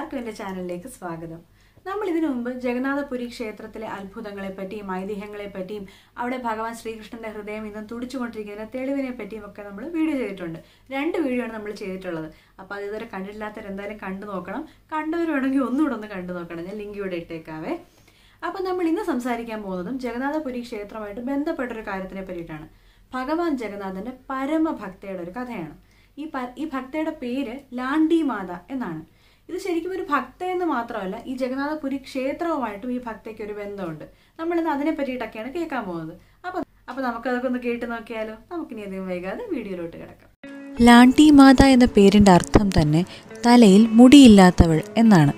എല്ലാവർക്കും എൻ്റെ ചാനലിലേക്ക് സ്വാഗതം നമ്മൾ ഇതിനു മുമ്പ് ജഗന്നാഥപുരി ക്ഷേത്രത്തിലെ അത്ഭുതങ്ങളെ പറ്റിയും ഐതിഹ്യങ്ങളെ പറ്റിയും അവിടെ ഭഗവാൻ ശ്രീകൃഷ്ണന്റെ ഹൃദയം ഇന്നും തുടിച്ചുകൊണ്ടിരിക്കുന്ന തെളിവിനെ പറ്റിയും ഒക്കെ നമ്മൾ വീഡിയോ ചെയ്തിട്ടുണ്ട് രണ്ട് വീഡിയോ ആണ് നമ്മൾ ചെയ്തിട്ടുള്ളത് അപ്പോൾ അത് ഇതുവരെ കണ്ടിട്ടില്ലാത്തവർ എന്തായാലും കണ്ടു നോക്കണം കണ്ടവർ വേണമെങ്കിൽ ഒന്നുകൂടെ ഒന്ന് കണ്ടു നോക്കണം ഞാൻ ലിങ്ക് ഇവിടെ ഇട്ടേക്കാവേ അപ്പോൾ നമ്മൾ ഇന്ന് സംസാരിക്കാൻ പോകുന്നതും ജഗന്നാഥപുരി ക്ഷേത്രമായിട്ട് ബന്ധപ്പെട്ടൊരു കാര്യത്തിനെ പറ്റിയിട്ടാണ് ഭഗവാൻ ജഗന്നാഥന്റെ പരമഭക്തയുടെ ഒരു കഥയാണ് ഈ പ ഈ ഭക്തയുടെ പേര് ലാണ്ടി മാത എന്നാണ് ഇത് ശരിക്കും ഒരു ഭക്ത എന്ന് മാത്രമല്ല ഈ ജഗന്നാഥപുരി ക്ഷേത്രവുമായിട്ടും ഈ ഭക്തയ്ക്ക് ഒരു ബന്ധമുണ്ട് നമ്മളിന്ന് അതിനെ പറ്റിയിട്ടൊക്കെയാണ് കേൾക്കാൻ പോകുന്നത് അപ്പോൾ അപ്പോൾ നമുക്കതൊക്കെ ഒന്ന് കേട്ട് നോക്കിയാലോ നമുക്കിനി അധികം വൈകാതെ വീഡിയോയിലോട്ട് കിടക്കാം ലാണ്ടി മാത എന്ന പേരിൻ്റെ അർത്ഥം തന്നെ തലയിൽ മുടിയില്ലാത്തവൾ എന്നാണ്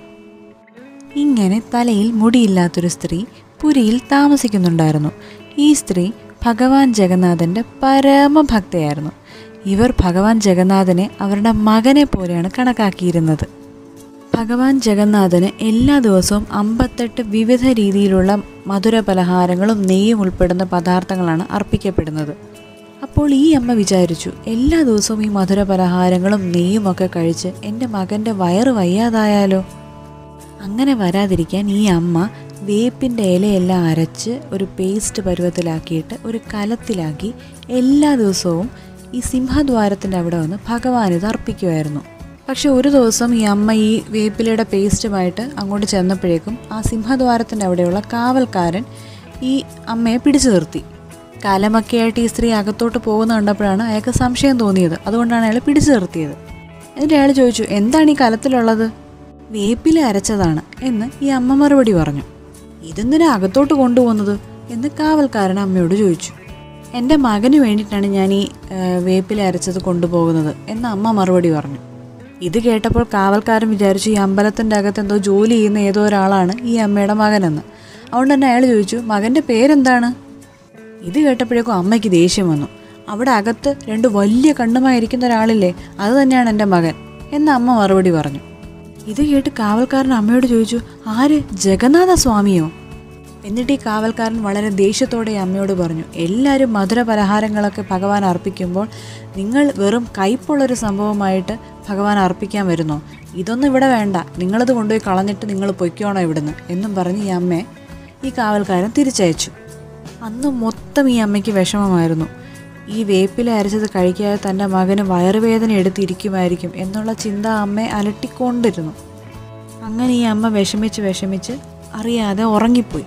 ഇങ്ങനെ തലയിൽ മുടിയില്ലാത്തൊരു സ്ത്രീ പുരിയിൽ താമസിക്കുന്നുണ്ടായിരുന്നു ഈ സ്ത്രീ ഭഗവാൻ ജഗന്നാഥൻ്റെ പരമഭക്തയായിരുന്നു ഇവർ ഭഗവാൻ ജഗന്നാഥനെ അവരുടെ മകനെ പോലെയാണ് കണക്കാക്കിയിരുന്നത് ഭഗവാൻ ജഗന്നാഥന് എല്ലാ ദിവസവും അമ്പത്തെട്ട് വിവിധ രീതിയിലുള്ള മധുര പലഹാരങ്ങളും നെയ്യും ഉൾപ്പെടുന്ന പദാർത്ഥങ്ങളാണ് അർപ്പിക്കപ്പെടുന്നത് അപ്പോൾ ഈ അമ്മ വിചാരിച്ചു എല്ലാ ദിവസവും ഈ മധുര പലഹാരങ്ങളും നെയ്യും ഒക്കെ കഴിച്ച് എൻ്റെ മകൻ്റെ വയറ് വയ്യാതായാലോ അങ്ങനെ വരാതിരിക്കാൻ ഈ അമ്മ വേപ്പിൻ്റെ ഇലയെല്ലാം അരച്ച് ഒരു പേസ്റ്റ് പരുവത്തിലാക്കിയിട്ട് ഒരു കലത്തിലാക്കി എല്ലാ ദിവസവും ഈ സിംഹദ്വാരത്തിൻ്റെ അവിടെ വന്ന് ഭഗവാൻ ഇത് അർപ്പിക്കുമായിരുന്നു പക്ഷെ ഒരു ദിവസം ഈ അമ്മ ഈ വേപ്പിലയുടെ പേസ്റ്റുമായിട്ട് അങ്ങോട്ട് ചെന്നപ്പോഴേക്കും ആ സിംഹദ്വാരത്തിൻ്റെ അവിടെയുള്ള കാവൽക്കാരൻ ഈ അമ്മയെ പിടിച്ചു നിർത്തി കാലമൊക്കെ ആയിട്ട് ഈ സ്ത്രീ അകത്തോട്ട് പോകുന്ന കണ്ടപ്പോഴാണ് അയാൾക്ക് സംശയം തോന്നിയത് അതുകൊണ്ടാണ് അയാൾ പിടിച്ചു നിർത്തിയത് എന്നിട്ട് അയാൾ ചോദിച്ചു എന്താണ് ഈ കലത്തിലുള്ളത് വേപ്പില അരച്ചതാണ് എന്ന് ഈ അമ്മ മറുപടി പറഞ്ഞു ഇതെന്തിനാ അകത്തോട്ട് കൊണ്ടുപോകുന്നത് എന്ന് കാവൽക്കാരൻ അമ്മയോട് ചോദിച്ചു എൻ്റെ മകന് വേണ്ടിയിട്ടാണ് ഞാൻ ഈ ആ, വേപ്പില അരച്ചത് കൊണ്ടുപോകുന്നത് എന്ന് അമ്മ മറുപടി പറഞ്ഞു ഇത് കേട്ടപ്പോൾ കാവൽക്കാരൻ വിചാരിച്ചു ഈ അമ്പലത്തിൻ്റെ അകത്ത് എന്തോ ജോലി ചെയ്യുന്ന ഏതോ ഒരാളാണ് ഈ അമ്മയുടെ മകനെന്ന് അതുകൊണ്ട് തന്നെ അയാൾ ചോദിച്ചു മകൻ്റെ പേരെന്താണ് ഇത് കേട്ടപ്പോഴേക്കും അമ്മയ്ക്ക് ദേഷ്യം വന്നു അവിടെ അകത്ത് രണ്ട് വലിയ കണ്ണുമായിരിക്കുന്ന ഒരാളില്ലേ അത് തന്നെയാണ് എൻ്റെ മകൻ എന്ന് അമ്മ മറുപടി പറഞ്ഞു ഇത് കേട്ട് കാവൽക്കാരൻ അമ്മയോട് ചോദിച്ചു ആര് ജഗന്നാഥ സ്വാമിയോ എന്നിട്ട് ഈ കാവൽക്കാരൻ വളരെ ദേഷ്യത്തോടെ ഈ അമ്മയോട് പറഞ്ഞു എല്ലാവരും മധുര പലഹാരങ്ങളൊക്കെ ഭഗവാൻ അർപ്പിക്കുമ്പോൾ നിങ്ങൾ വെറും കയ്പുള്ളൊരു സംഭവമായിട്ട് ഭഗവാൻ അർപ്പിക്കാൻ വരുന്നോ ഇതൊന്നും ഇവിടെ വേണ്ട നിങ്ങളത് കൊണ്ടുപോയി കളഞ്ഞിട്ട് നിങ്ങൾ പൊയ്ക്കോണോ ഇവിടുന്ന് എന്നും പറഞ്ഞ് ഈ അമ്മയെ ഈ കാവൽക്കാരൻ തിരിച്ചയച്ചു അന്ന് മൊത്തം ഈ അമ്മയ്ക്ക് വിഷമമായിരുന്നു ഈ വേപ്പില അരച്ചത് കഴിക്കാതെ തൻ്റെ മകന് വയറുവേദന എടുത്തിരിക്കുമായിരിക്കും എന്നുള്ള ചിന്ത അമ്മയെ അലട്ടിക്കൊണ്ടിരുന്നു അങ്ങനെ ഈ അമ്മ വിഷമിച്ച് വിഷമിച്ച് അറിയാതെ ഉറങ്ങിപ്പോയി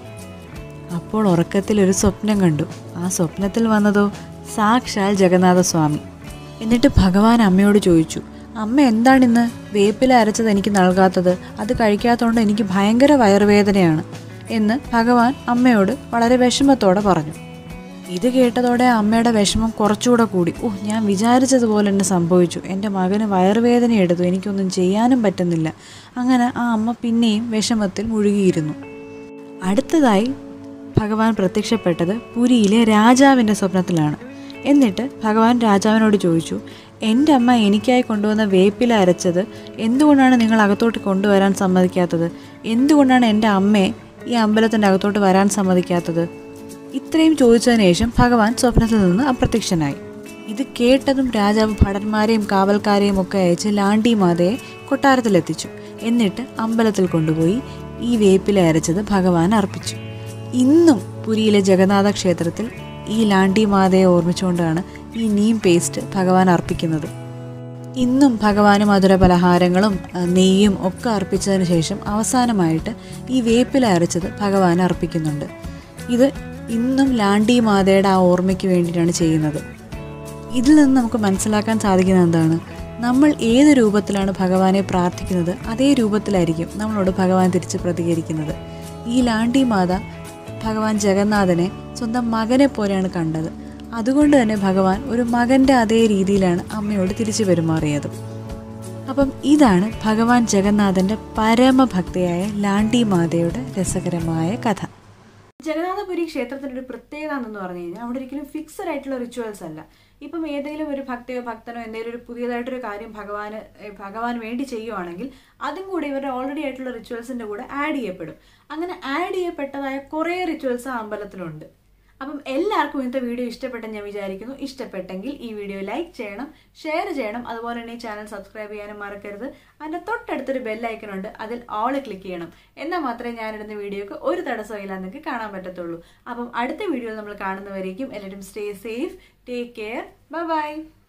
അപ്പോൾ ഉറക്കത്തിൽ ഒരു സ്വപ്നം കണ്ടു ആ സ്വപ്നത്തിൽ വന്നതോ സാക്ഷാൽ ജഗന്നാഥസ്വാമി എന്നിട്ട് ഭഗവാൻ അമ്മയോട് ചോദിച്ചു അമ്മ എന്താണിന്ന് വേപ്പില അരച്ചത് എനിക്ക് നൽകാത്തത് അത് കഴിക്കാത്തതുകൊണ്ട് എനിക്ക് ഭയങ്കര വയറുവേദനയാണ് എന്ന് ഭഗവാൻ അമ്മയോട് വളരെ വിഷമത്തോടെ പറഞ്ഞു ഇത് കേട്ടതോടെ അമ്മയുടെ വിഷമം കുറച്ചുകൂടെ കൂടി ഓ ഞാൻ വിചാരിച്ചതുപോലെ തന്നെ സംഭവിച്ചു എൻ്റെ മകന് വയറുവേദന എടുത്തു എനിക്കൊന്നും ചെയ്യാനും പറ്റുന്നില്ല അങ്ങനെ ആ അമ്മ പിന്നെയും വിഷമത്തിൽ മുഴുകിയിരുന്നു അടുത്തതായി ഭഗവാൻ പ്രത്യക്ഷപ്പെട്ടത് പുരിയിലെ രാജാവിൻ്റെ സ്വപ്നത്തിലാണ് എന്നിട്ട് ഭഗവാൻ രാജാവിനോട് ചോദിച്ചു എൻ്റെ അമ്മ എനിക്കായി കൊണ്ടുവന്ന വേപ്പില അരച്ചത് എന്തുകൊണ്ടാണ് നിങ്ങൾ അകത്തോട്ട് കൊണ്ടുവരാൻ സമ്മതിക്കാത്തത് എന്തുകൊണ്ടാണ് എൻ്റെ അമ്മയെ ഈ അമ്പലത്തിൻ്റെ അകത്തോട്ട് വരാൻ സമ്മതിക്കാത്തത് ഇത്രയും ചോദിച്ചതിന് ശേഷം ഭഗവാൻ സ്വപ്നത്തിൽ നിന്ന് അപ്രത്യക്ഷനായി ഇത് കേട്ടതും രാജാവ് ഭടന്മാരെയും കാവൽക്കാരെയും ഒക്കെ അയച്ച് ലാണ്ടി മാതയെ കൊട്ടാരത്തിലെത്തിച്ചു എന്നിട്ട് അമ്പലത്തിൽ കൊണ്ടുപോയി ഈ വേപ്പില അരച്ചത് ഭഗവാൻ അർപ്പിച്ചു ഇന്നും പുരിയിലെ ജഗന്നാഥ ക്ഷേത്രത്തിൽ ഈ ലാണ്ടി മാതയെ ഓർമ്മിച്ചുകൊണ്ടാണ് ഈ നീം പേസ്റ്റ് ഭഗവാൻ അർപ്പിക്കുന്നത് ഇന്നും ഭഗവാന് മധുര പലഹാരങ്ങളും ആ, നെയ്യും ഒക്കെ അർപ്പിച്ചതിന് ശേഷം അവസാനമായിട്ട് ഈ വേപ്പില അരച്ചത് ഭഗവാൻ അർപ്പിക്കുന്നുണ്ട് ഇത് ഇന്നും ലാണ്ടി മാതയുടെ ആ ഓർമ്മയ്ക്ക് വേണ്ടിയിട്ടാണ് ചെയ്യുന്നത് ഇതിൽ നിന്ന് നമുക്ക് മനസ്സിലാക്കാൻ സാധിക്കുന്നത് എന്താണ് നമ്മൾ ഏത് രൂപത്തിലാണ് ഭഗവാനെ പ്രാർത്ഥിക്കുന്നത് അതേ രൂപത്തിലായിരിക്കും നമ്മളോട് ഭഗവാൻ തിരിച്ച് പ്രതികരിക്കുന്നത് ഈ ലാണ്ടി മാത ഭഗവാൻ ജഗന്നാഥനെ സ്വന്തം മകനെ പോലെയാണ് കണ്ടത് അതുകൊണ്ട് തന്നെ ഭഗവാൻ ഒരു മകൻ്റെ അതേ രീതിയിലാണ് അമ്മയോട് തിരിച്ചു പെരുമാറിയത് അപ്പം ഇതാണ് ഭഗവാൻ ജഗന്നാഥൻ്റെ പരമഭക്തയായ ലാണ്ടി മാതയുടെ രസകരമായ കഥ ജഗന്നാഥപുരി ക്ഷേത്രത്തിന്റെ ഒരു പ്രത്യേകത എന്ന് പറഞ്ഞു കഴിഞ്ഞാൽ അവിടെ ഒരിക്കലും ഫിക്സഡ് ആയിട്ടുള്ള റിച്വൽസ് അല്ല ഇപ്പം ഏതെങ്കിലും ഒരു ഭക്തയോ ഭക്തനോ എന്തെങ്കിലും ഒരു പുതിയതായിട്ടൊരു കാര്യം ഭഗവാന് ഏഹ് ഭഗവാൻ വേണ്ടി ചെയ്യുവാണെങ്കിൽ അതും കൂടി ഇവരുടെ ഓൾറെഡി ആയിട്ടുള്ള റിച്വൽസിന്റെ കൂടെ ആഡ് ചെയ്യപ്പെടും അങ്ങനെ ആഡ് ചെയ്യപ്പെട്ടതായ കുറേ റിച്വൽസ് ആ അമ്പലത്തിലുണ്ട് അപ്പം എല്ലാവർക്കും ഇന്നത്തെ വീഡിയോ ഇഷ്ടപ്പെട്ടെന്ന് ഞാൻ വിചാരിക്കുന്നു ഇഷ്ടപ്പെട്ടെങ്കിൽ ഈ വീഡിയോ ലൈക്ക് ചെയ്യണം ഷെയർ ചെയ്യണം അതുപോലെ തന്നെ ഈ ചാനൽ സബ്സ്ക്രൈബ് ചെയ്യാനും മറക്കരുത് അതിൻ്റെ തൊട്ടടുത്തൊരു ബെല്ലൈക്കൺ ഉണ്ട് അതിൽ ഓൾ ക്ലിക്ക് ചെയ്യണം എന്നാൽ മാത്രമേ ഞാനിടുന്ന വീഡിയോക്ക് ഒരു തടസ്സമില്ല നിങ്ങൾക്ക് കാണാൻ പറ്റത്തുള്ളൂ അപ്പം അടുത്ത വീഡിയോ നമ്മൾ കാണുന്നവരേക്കും എല്ലാവരും stay safe take care bye by